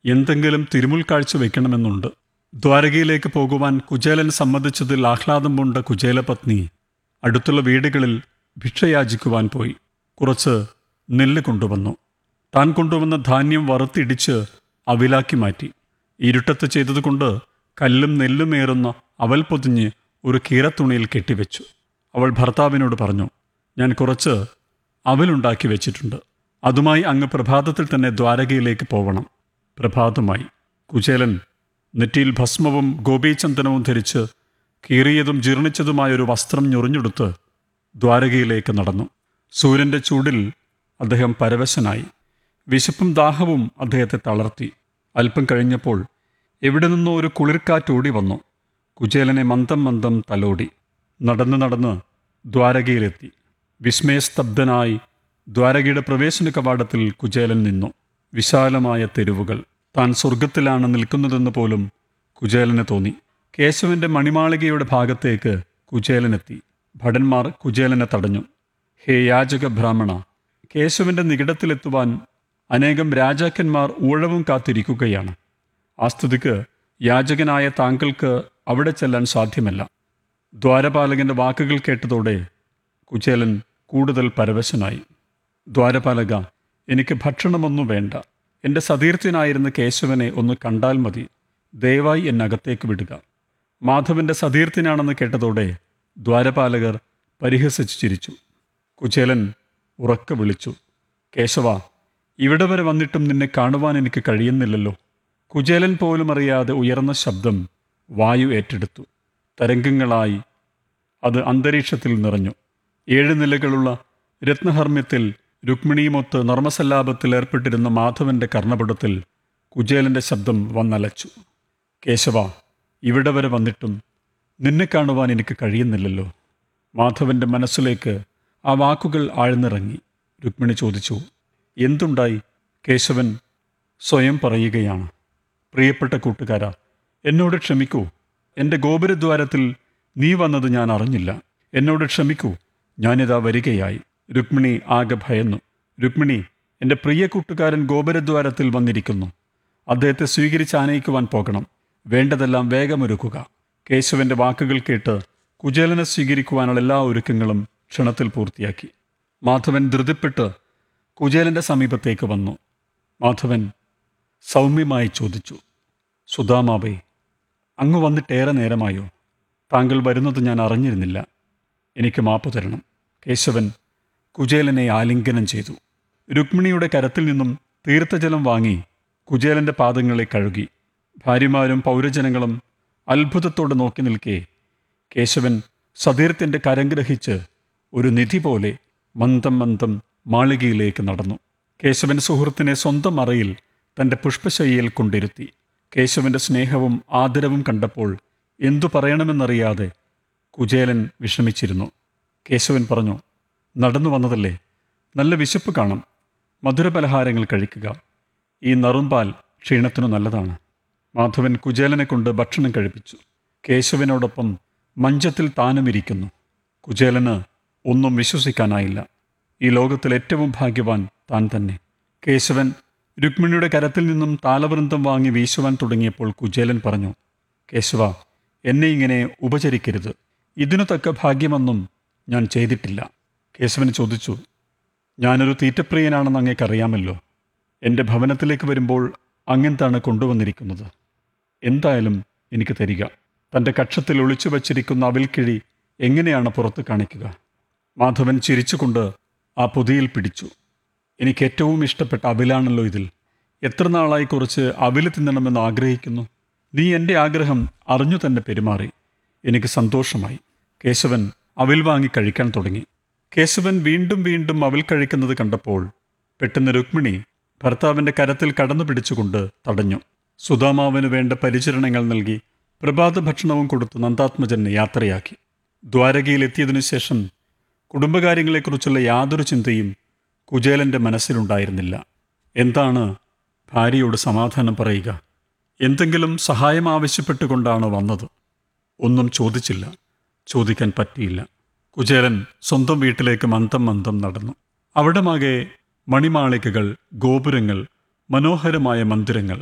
എന്തെങ്കിലും തിരുമുൽ കാഴ്ച വയ്ക്കണമെന്നുണ്ട് ദ്വാരകയിലേക്ക് പോകുവാൻ കുചേലൻ സമ്മതിച്ചതിൽ ആഹ്ലാദം പൂണ്ട കുചേലപത്നി അടുത്തുള്ള വീടുകളിൽ ഭിക്ഷയാചിക്കുവാൻ പോയി കുറച്ച് നെല്ല് കൊണ്ടുവന്നു താൻ കൊണ്ടുവന്ന ധാന്യം വറുത്തിടിച്ച് അവിലാക്കി മാറ്റി ഇരുട്ടത്ത് ചെയ്തതുകൊണ്ട് കല്ലും നെല്ലുമേറുന്ന അവൽ പൊതിഞ്ഞ് ഒരു കീറത്തുണിയിൽ കെട്ടിവെച്ചു അവൾ ഭർത്താവിനോട് പറഞ്ഞു ഞാൻ കുറച്ച് അവലുണ്ടാക്കി വെച്ചിട്ടുണ്ട് അതുമായി അങ്ങ് പ്രഭാതത്തിൽ തന്നെ ദ്വാരകയിലേക്ക് പോവണം പ്രഭാതമായി കുചേലൻ നെറ്റിയിൽ ഭസ്മവും ഗോപീചന്ദനവും ധരിച്ച് കീറിയതും ജീർണിച്ചതുമായ ഒരു വസ്ത്രം ഞൊറിഞ്ഞെടുത്ത് ദ്വാരകയിലേക്ക് നടന്നു സൂര്യന്റെ ചൂടിൽ അദ്ദേഹം പരവശനായി വിശപ്പും ദാഹവും അദ്ദേഹത്തെ തളർത്തി അല്പം കഴിഞ്ഞപ്പോൾ എവിടെ നിന്നോ ഒരു കുളിർക്കാറ്റ് ഓടി വന്നു കുചേലനെ മന്ദം മന്ദം തലോടി നടന്ന് നടന്ന് ദ്വാരകയിലെത്തി വിസ്മയസ്തബ്ധനായി ദ്വാരകയുടെ പ്രവേശന കവാടത്തിൽ കുചേലൻ നിന്നു വിശാലമായ തെരുവുകൾ താൻ സ്വർഗത്തിലാണ് നിൽക്കുന്നതെന്ന് പോലും കുചേലന് തോന്നി കേശവന്റെ മണിമാളികയുടെ ഭാഗത്തേക്ക് കുചേലനെത്തി ഭടന്മാർ കുചേലനെ തടഞ്ഞു ഹേ യാചക ബ്രാഹ്മണ കേശവന്റെ നികിടത്തിലെത്തുവാൻ അനേകം രാജാക്കന്മാർ ഊഴവും കാത്തിരിക്കുകയാണ് ആ സ്ഥിതിക്ക് യാചകനായ താങ്കൾക്ക് അവിടെ ചെല്ലാൻ സാധ്യമല്ല ദ്വാരപാലകന്റെ വാക്കുകൾ കേട്ടതോടെ കുചേലൻ കൂടുതൽ പരവശനായി ദ്വാരപാലക എനിക്ക് ഭക്ഷണമൊന്നും വേണ്ട എൻ്റെ സതീർത്ഥ്യനായിരുന്ന കേശവനെ ഒന്ന് കണ്ടാൽ മതി ദയവായി എന്നകത്തേക്ക് വിടുക മാധവന്റെ സതീർത്ഥ്യനാണെന്ന് കേട്ടതോടെ ദ്വാരപാലകർ പരിഹസിച്ചു ചിരിച്ചു കുചേലൻ ഉറക്കെ വിളിച്ചു കേശവ ഇവിടെ വരെ വന്നിട്ടും നിന്നെ കാണുവാൻ എനിക്ക് കഴിയുന്നില്ലല്ലോ കുചേലൻ പോലും അറിയാതെ ഉയർന്ന ശബ്ദം വായു ഏറ്റെടുത്തു തരംഗങ്ങളായി അത് അന്തരീക്ഷത്തിൽ നിറഞ്ഞു ഏഴ് നിലകളുള്ള രത്നഹർമ്മ്യത്തിൽ രുക്മിണിയുമൊത്ത് നർമ്മസല്ലാപത്തിൽ ഏർപ്പെട്ടിരുന്ന മാധവന്റെ കർണപടത്തിൽ കുചേലന്റെ ശബ്ദം വന്നലച്ചു കേശവ ഇവിടെ വരെ വന്നിട്ടും നിന്നെ കാണുവാൻ എനിക്ക് കഴിയുന്നില്ലല്ലോ മാധവന്റെ മനസ്സിലേക്ക് ആ വാക്കുകൾ ആഴ്ന്നിറങ്ങി രുക്മിണി ചോദിച്ചു എന്തുണ്ടായി കേശവൻ സ്വയം പറയുകയാണ് പ്രിയപ്പെട്ട കൂട്ടുകാരാ എന്നോട് ക്ഷമിക്കൂ എൻ്റെ ഗോപുരദ്വാരത്തിൽ നീ വന്നത് ഞാൻ അറിഞ്ഞില്ല എന്നോട് ക്ഷമിക്കൂ ഞാനിതാ വരികയായി രുക്മിണി ആകെ ഭയന്നു രുക്മിണി എൻ്റെ പ്രിയ കൂട്ടുകാരൻ ഗോപുരദ്വാരത്തിൽ വന്നിരിക്കുന്നു അദ്ദേഹത്തെ സ്വീകരിച്ച് ആനയിക്കുവാൻ പോകണം വേണ്ടതെല്ലാം വേഗമൊരുക്കുക കേശവന്റെ വാക്കുകൾ കേട്ട് കുചേലനെ സ്വീകരിക്കുവാനുള്ള എല്ലാ ഒരുക്കങ്ങളും ക്ഷണത്തിൽ പൂർത്തിയാക്കി മാധവൻ ധൃതിപ്പെട്ട് കുചേലന്റെ സമീപത്തേക്ക് വന്നു മാധവൻ സൗമ്യമായി ചോദിച്ചു സുധാമാബേ അങ്ങ് വന്നിട്ടേറെ നേരമായോ താങ്കൾ വരുന്നത് ഞാൻ അറിഞ്ഞിരുന്നില്ല എനിക്ക് മാപ്പ് തരണം കേശവൻ കുചേലനെ ആലിംഗനം ചെയ്തു രുക്മിണിയുടെ കരത്തിൽ നിന്നും തീർത്ഥജലം വാങ്ങി കുചേലന്റെ പാദങ്ങളെ കഴുകി ഭാര്യമാരും പൗരജനങ്ങളും അത്ഭുതത്തോടെ നോക്കി നിൽക്കെ കേശവൻ സതീർത്ഥന്റെ കരം ഗ്രഹിച്ച് ഒരു നിധി പോലെ മന്ദം മന്ദം മാളികയിലേക്ക് നടന്നു കേശവൻ സുഹൃത്തിനെ സ്വന്തം അറയിൽ തന്റെ പുഷ്പശയ്യയിൽ കൊണ്ടിരുത്തി കേശവന്റെ സ്നേഹവും ആദരവും കണ്ടപ്പോൾ എന്തു പറയണമെന്നറിയാതെ കുചേലൻ വിഷമിച്ചിരുന്നു കേശവൻ പറഞ്ഞു നടന്നു വന്നതല്ലേ നല്ല വിശപ്പ് കാണും മധുരപലഹാരങ്ങൾ കഴിക്കുക ഈ നറുമ്പാൽ ക്ഷീണത്തിനു നല്ലതാണ് മാധവൻ കുചേലനെ കൊണ്ട് ഭക്ഷണം കഴിപ്പിച്ചു കേശവനോടൊപ്പം മഞ്ചത്തിൽ താനും ഇരിക്കുന്നു കുചേലന് ഒന്നും വിശ്വസിക്കാനായില്ല ഈ ലോകത്തിൽ ഏറ്റവും ഭാഗ്യവാൻ താൻ തന്നെ കേശവൻ രുക്മിണിയുടെ കരത്തിൽ നിന്നും താലവൃന്ദം വാങ്ങി വീശുവാൻ തുടങ്ങിയപ്പോൾ കുചേലൻ പറഞ്ഞു കേശവ എന്നെ ഇങ്ങനെ ഉപചരിക്കരുത് ഇതിനു തക്ക ഭാഗ്യമൊന്നും ഞാൻ ചെയ്തിട്ടില്ല കേശവൻ ചോദിച്ചു ഞാനൊരു തീറ്റപ്രിയനാണെന്ന് അങ്ങേക്കറിയാമല്ലോ എൻ്റെ ഭവനത്തിലേക്ക് വരുമ്പോൾ അങ്ങെന്താണ് കൊണ്ടുവന്നിരിക്കുന്നത് എന്തായാലും എനിക്ക് തരിക തൻ്റെ കക്ഷത്തിൽ ഒളിച്ചു വച്ചിരിക്കുന്ന അവിൽക്കിഴി എങ്ങനെയാണ് പുറത്ത് കാണിക്കുക മാധവൻ ചിരിച്ചുകൊണ്ട് ആ പൊതിയിൽ പിടിച്ചു എനിക്ക് ഏറ്റവും ഇഷ്ടപ്പെട്ട അവിലാണല്ലോ ഇതിൽ എത്ര നാളായി കുറച്ച് അവില് തിന്നണമെന്ന് ആഗ്രഹിക്കുന്നു നീ എൻ്റെ ആഗ്രഹം അറിഞ്ഞു തന്നെ പെരുമാറി എനിക്ക് സന്തോഷമായി കേശവൻ അവിൽ വാങ്ങി കഴിക്കാൻ തുടങ്ങി കേശവൻ വീണ്ടും വീണ്ടും അവിൽ കഴിക്കുന്നത് കണ്ടപ്പോൾ പെട്ടെന്ന് രുക്മിണി ഭർത്താവിൻ്റെ കരത്തിൽ കടന്നു പിടിച്ചുകൊണ്ട് തടഞ്ഞു സുധാമാവിന് വേണ്ട പരിചരണങ്ങൾ നൽകി പ്രഭാത ഭക്ഷണവും കൊടുത്ത് നന്ദാത്മജൻ യാത്രയാക്കി ദ്വാരകയിലെത്തിയതിനു ശേഷം കുടുംബകാര്യങ്ങളെക്കുറിച്ചുള്ള യാതൊരു ചിന്തയും കുചേലന്റെ മനസ്സിലുണ്ടായിരുന്നില്ല എന്താണ് ഭാര്യയോട് സമാധാനം പറയുക എന്തെങ്കിലും സഹായം ആവശ്യപ്പെട്ടുകൊണ്ടാണ് വന്നത് ഒന്നും ചോദിച്ചില്ല ചോദിക്കാൻ പറ്റിയില്ല കുചേലൻ സ്വന്തം വീട്ടിലേക്ക് മന്ദം മന്ദം നടന്നു അവിടമാകെ മണിമാളികകൾ ഗോപുരങ്ങൾ മനോഹരമായ മന്ദിരങ്ങൾ